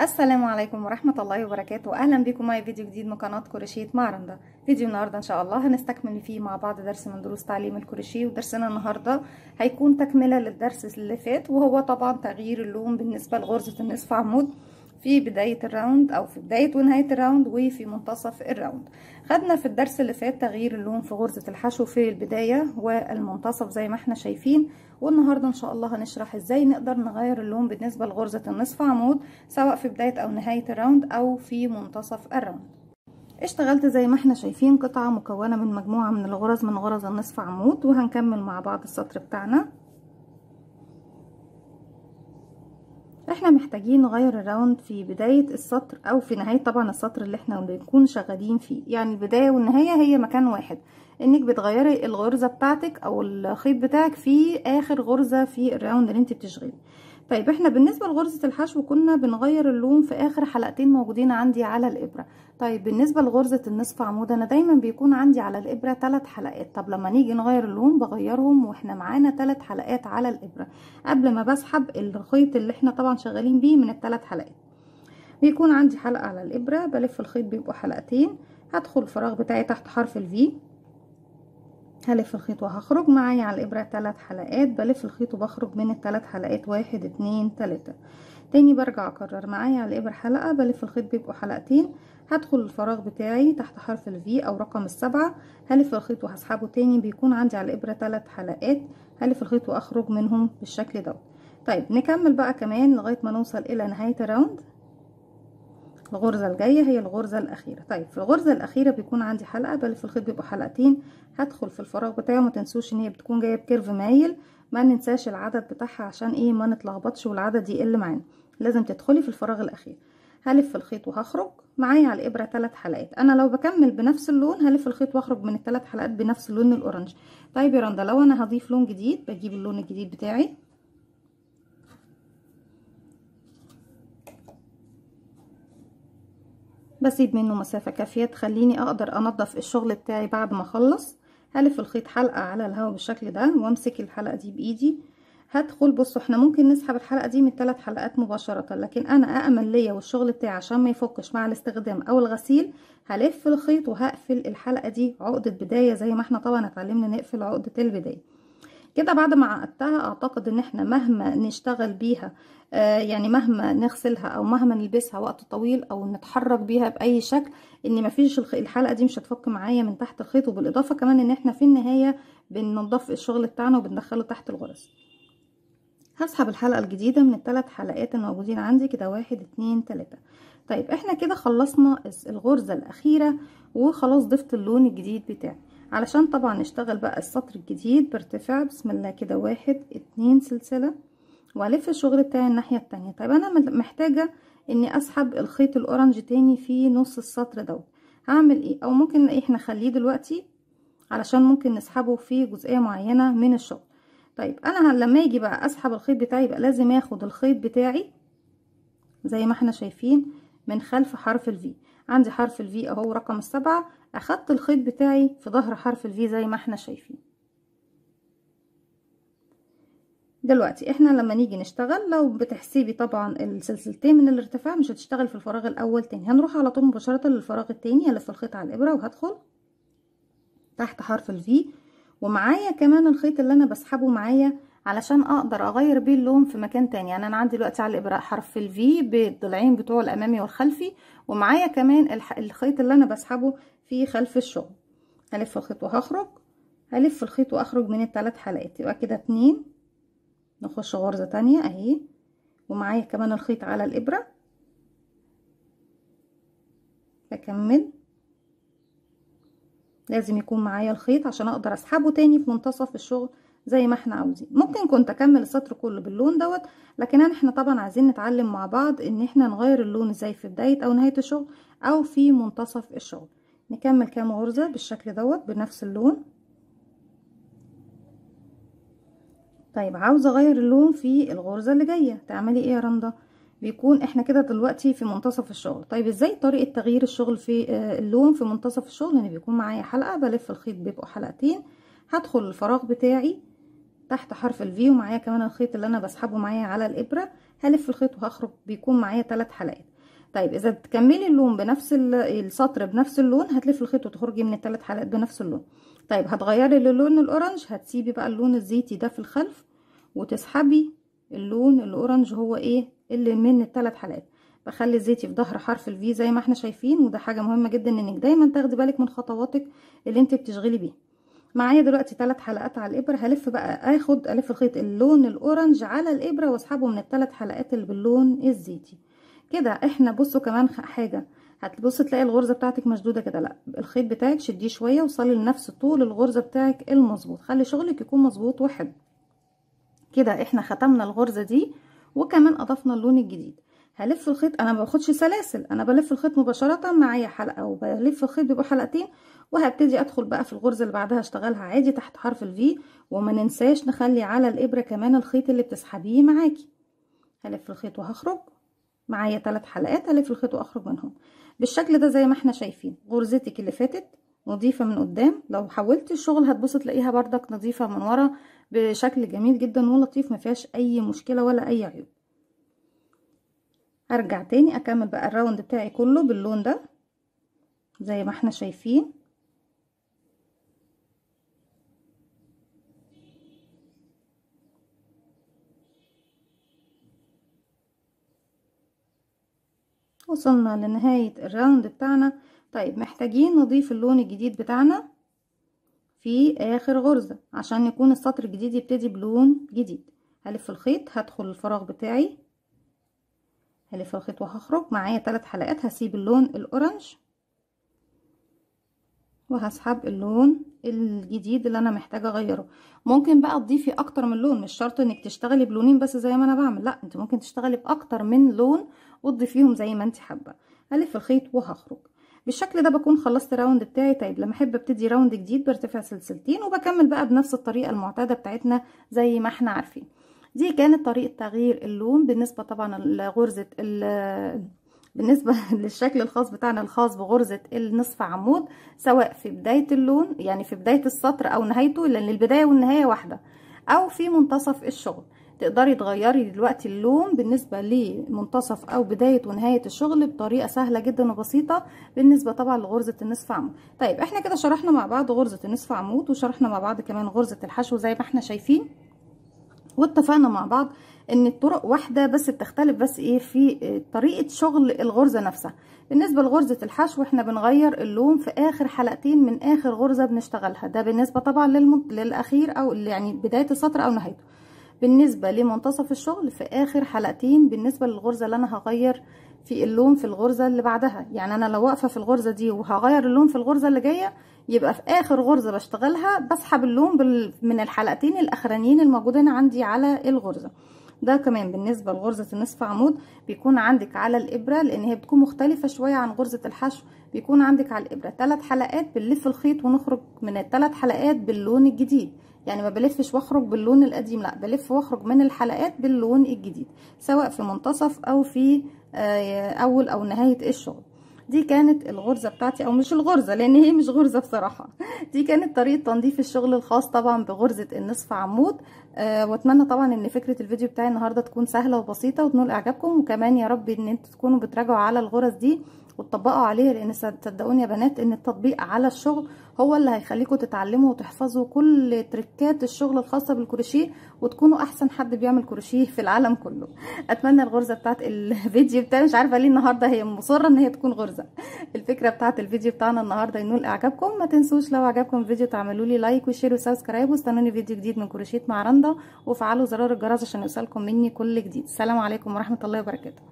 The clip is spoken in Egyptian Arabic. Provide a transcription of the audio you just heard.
السلام عليكم ورحمة الله وبركاته أهلا بكم معي فيديو جديد من قناة كروشيه مع رندا فيديو النهاردة إن شاء الله هنستكمل فيه مع بعض درس من دروس تعليم الكروشيه ودرسنا النهاردة هيكون تكملة للدرس اللي فات وهو طبعا تغيير اللون بالنسبة لغرزة النصف عمود في بداية الراوند أو في بداية ونهاية الراوند وفي منتصف الراوند خدنا في الدرس اللي فات تغيير اللون في غرزة الحشو في البداية والمنتصف زي ما احنا شايفين والنهاردة ان شاء الله هنشرح ازاي نقدر نغير اللون بالنسبة لغرزة النصف عمود سواء في بداية او نهاية الراوند او في منتصف الراوند اشتغلت زي ما احنا شايفين قطعة مكونة من مجموعة من الغرز من غرز النصف عمود وهنكمل مع بعض السطر بتاعنا احنا محتاجين نغير الراوند في بداية السطر او في نهاية طبعا السطر اللي احنا بنكون شغالين فيه يعني البداية والنهاية هي مكان واحد انك بتغيري الغرزة بتاعتك او الخيط بتاعك في اخر غرزة في الراوند اللي انت بتشغلي طيب احنا بالنسبة لغرزة الحشو كنا بنغير اللون في اخر حلقتين موجودين عندي على الابرة طيب بالنسبة لغرزة النصف عمود انا دايما بيكون عندي على الابرة ثلاث حلقات طب لما نيجي نغير اللون بغيرهم واحنا معانا ثلاث حلقات على الابرة قبل ما بسحب الخيط اللي احنا طبعا شغالين بيه من الثلاث حلقات بيكون عندي حلقة على الابرة بلف الخيط بيبقوا حلقتين هدخل الفراغ بتاعي تحت حرف الفي هلف الخيط وهخرج معايا على الابرة ثلاث حلقات بلف الخيط وبخرج من الثلاث حلقات واحد اتنين تلاتة تاني برجع اكرر معايا على الابرة حلقة بلف الخيط بيبقوا حلقتين هدخل الفراغ بتاعي تحت حرف الفي او رقم السبعة هلف الخيط وهسحبه تاني بيكون عندي على الابرة ثلاث حلقات هلف الخيط واخرج منهم بالشكل دوت طيب نكمل بقى كمان لغاية ما نوصل الى نهاية الراوند الغرزة الجاية هي الغرزة الأخيرة طيب في الغرزة الأخيرة بيكون عندي حلقة بلف الخيط بيبقوا حلقتين هدخل في الفراغ بتاعه ما تنسوش ان هي بتكون جاية بكيرف مايل ما ننساش العدد بتاعها عشان ايه ما نتلخبطش والعدد يقل معانا لازم تدخلي في الفراغ الأخير هلف الخيط وهخرج معايا على الإبرة ثلاث حلقات أنا لو بكمل بنفس اللون هلف الخيط واخرج من الثلاث حلقات بنفس اللون الأورنج طيب يا رندا لو أنا هضيف لون جديد بجيب اللون الجديد بتاعي بسيب منه مسافة كافية تخليني اقدر انضف الشغل بتاعي بعد ما اخلص هلف الخيط حلقة على الهواء بالشكل ده وامسك الحلقة دي بايدي هدخل بصوا احنا ممكن نسحب الحلقة دي من ثلاث حلقات مباشرة لكن انا اامل ليا والشغل بتاعي عشان ما يفكش مع الاستخدام او الغسيل هلف الخيط وهقفل الحلقة دي عقدة بداية زي ما احنا طبعا اتعلمنا نقفل عقدة البداية كده بعد ما عقدتها اعتقد ان احنا مهما نشتغل بيها آه يعني مهما نغسلها او مهما نلبسها وقت طويل او نتحرك بيها باي شكل ان مفيش الحلقه دي مش هتفك معايا من تحت الخيط وبالاضافه كمان ان احنا في النهايه بننضف الشغل بتاعنا وبندخله تحت الغرز هسحب الحلقه الجديده من الثلاث حلقات الموجودين عندي كده واحد اتنين تلاته طيب احنا كده خلصنا الغرزه الاخيره وخلاص ضفت اللون الجديد بتاعي علشان طبعا نشتغل بقى السطر الجديد برتفاع بسم الله كده واحد اتنين سلسلة والف الشغل بتاعي الناحية التانية طيب انا محتاجة اني اسحب الخيط الاورنج تاني في نص السطر دوت هعمل ايه او ممكن احنا نخليه دلوقتي علشان ممكن نسحبه في جزئية معينة من الشغل طيب انا لما يجي بقى اسحب الخيط بتاعي يبقى لازم اخد الخيط بتاعي زي ما احنا شايفين من خلف حرف الفي عندي حرف الفي اهو رقم السبعة اخدت الخيط بتاعي في ظهر حرف الفي زي ما احنا شايفين دلوقتي احنا لما نيجي نشتغل لو بتحسبي طبعا السلسلتين من الارتفاع مش هتشتغل في الفراغ الاول تاني هنروح على طول مباشرة للفراغ التاني الف الخيط على الابرة وهدخل تحت حرف الفي ومعايا كمان الخيط اللي انا بسحبه معايا علشان اقدر اغير بيه اللون في مكان تاني يعني انا عندي دلوقتي على الابره حرف الفي بالضلعين بتوع الامامي والخلفي ومعايا كمان الخيط اللي انا بسحبه في خلف الشغل هلف الخيط وهخرج هلف الخيط واخرج من الثلاث حلقات يبقى كده اتنين نخش غرزه تانية اهي ومعايا كمان الخيط على الابره بكمل لازم يكون معايا الخيط عشان اقدر اسحبه تاني في منتصف الشغل زي ما احنا عاوزين ممكن كنت اكمل السطر كله باللون دوت لكن احنا طبعا عايزين نتعلم مع بعض ان احنا نغير اللون ازاي في بداية او نهاية الشغل او في منتصف الشغل نكمل كام غرزة بالشكل دوت بنفس اللون طيب عاوزة اغير اللون في الغرزة اللي جاية تعملي ايه يا رندا بيكون احنا كده دلوقتي في منتصف الشغل طيب ازاي طريقة تغيير الشغل في اللون في منتصف الشغل ان بيكون معايا حلقة بلف الخيط بيبقوا حلقتين هدخل الفراغ بتاعي تحت حرف الفي ومعايا كمان الخيط اللي انا بسحبه معايا على الابره هلف الخيط وهخرج بيكون معايا ثلاث حلقات طيب اذا بتكملي اللون بنفس السطر بنفس اللون هتلفي الخيط وتخرجي من الثلاث حلقات بنفس اللون طيب هتغيري للون الاورنج هتسيبي بقى اللون الزيتي ده في الخلف وتسحبي اللون الاورنج هو ايه اللي من الثلاث حلقات بخلي الزيتي في ظهر حرف الفي زي ما احنا شايفين وده حاجه مهمه جدا انك دايما تاخدي بالك من خطواتك اللي انت بتشغلي بيها معايا دلوقتي ثلاث حلقات على الابره هلف بقى اخد الف الخيط اللون الاورنج على الابره واسحبه من الثلاث حلقات اللي باللون الزيتي كده احنا بصوا كمان حاجه هتبص تلاقي الغرزه بتاعتك مشدوده كده لا الخيط بتاعك شديه شويه وصلي لنفس طول الغرزه بتاعك المظبوط خلي شغلك يكون مظبوط وحلو كده احنا ختمنا الغرزه دي وكمان اضفنا اللون الجديد هلف الخيط انا ما باخدش سلاسل انا بلف الخيط مباشره معايا حلقه وبلف الخيط بيبقى حلقتين وهبتدي ادخل بقى في الغرزه اللي بعدها اشتغلها عادي تحت حرف الفي وما ننساش نخلي على الابره كمان الخيط اللي بتسحبيه معاكي هلف الخيط وهخرج معايا ثلاث حلقات هلف الخيط واخرج منهم بالشكل ده زي ما احنا شايفين غرزتك اللي فاتت نظيفة من قدام لو حولت الشغل هتبص تلاقيها بردك نظيفة من ورا بشكل جميل جدا ولطيف ما فيهاش اي مشكلة ولا اي عيوب ارجع تاني اكمل بقى الراوند بتاعي كله باللون ده زي ما احنا شايفين وصلنا لنهاية الراوند بتاعنا طيب محتاجين نضيف اللون الجديد بتاعنا في اخر غرزة عشان يكون السطر الجديد يبتدي بلون جديد هلف الخيط هدخل الفراغ بتاعي هلف الخيط وهخرج معايا ثلاث حلقات هسيب اللون الاورنج وهسحب اللون الجديد اللي انا محتاجه اغيره ممكن بقى تضيفي اكتر من لون مش شرط انك تشتغلي بلونين بس زي ما انا بعمل لا انت ممكن تشتغلي باكتر من لون وتضيفيهم زي ما انت حابه هلف الخيط وهخرج بالشكل ده بكون خلصت الراوند بتاعي طيب لما احب ابتدي راوند جديد برتفع سلسلتين وبكمل بقى بنفس الطريقه المعتاده بتاعتنا زي ما احنا عارفين دي كانت طريقه تغيير اللون بالنسبه طبعا لغرزه بالنسبة للشكل الخاص بتاعنا الخاص بغرزة النصف عمود سواء في بداية اللون يعني في بداية السطر او نهايته لان البداية والنهاية واحدة او في منتصف الشغل تقدري تغيري دلوقتي اللون بالنسبة لمنتصف او بداية ونهاية الشغل بطريقة سهلة جدا وبسيطة بالنسبة طبعا لغرزة النصف عمود طيب احنا كده شرحنا مع بعض غرزة النصف عمود وشرحنا مع بعض كمان غرزة الحشو زي ما احنا شايفين واتفقنا مع بعض ان الطرق واحدة بس بتختلف بس ايه في طريقة شغل الغرزة نفسها بالنسبة لغرزة الحشو احنا بنغير اللون في اخر حلقتين من اخر غرزة بنشتغلها ده بالنسبة طبعا للمنت... للاخير او يعني بداية السطر او نهايته بالنسبة لمنتصف الشغل في اخر حلقتين بالنسبة للغرزة اللي انا هغير في اللون في الغرزة اللي بعدها يعني انا لو واقفة في الغرزة دي وهغير اللون في الغرزة اللي جاية يبقى في اخر غرزة بشتغلها بسحب اللون بال... من الحلقتين الاخرانيين الموجودين عندي على الغرزة ده كمان بالنسبة لغرزة النصف عمود بيكون عندك على الإبرة لأن هي بتكون مختلفة شوية عن غرزة الحشو بيكون عندك على الإبرة ثلاث حلقات بنلف الخيط ونخرج من الثلاث حلقات باللون الجديد يعني ما بلفش واخرج باللون القديم لا بلف واخرج من الحلقات باللون الجديد سواء في منتصف أو في أول أو نهاية الشغل دي كانت الغرزه بتاعتي او مش الغرزه لان هي مش غرزه بصراحه دي كانت طريقه تنظيف الشغل الخاص طبعا بغرزه النصف عمود أه واتمنى طبعا ان فكره الفيديو بتاعي النهارده تكون سهله وبسيطه وتنول اعجابكم وكمان يا رب ان انتوا تكونوا بتراجعوا على الغرز دي وتطبقوا عليها لان صدقوني يا بنات ان التطبيق على الشغل هو اللي هيخليكم تتعلموا وتحفظوا كل تريكات الشغل الخاصه بالكروشيه وتكونوا احسن حد بيعمل كروشيه في العالم كله اتمنى الغرزه بتاعت الفيديو بتاعي مش عارفه ليه النهارده هي مصره ان هي تكون غرزه الفكره بتاعت الفيديو بتاعنا النهارده ينول اعجابكم ما تنسوش لو عجبكم الفيديو تعملوا لي لايك وشير وسبسكرايب واستنوني فيديو جديد من كروشيه مع رندا وفعلوا زرار الجرس عشان يوصلكم مني كل جديد السلام عليكم ورحمه الله وبركاته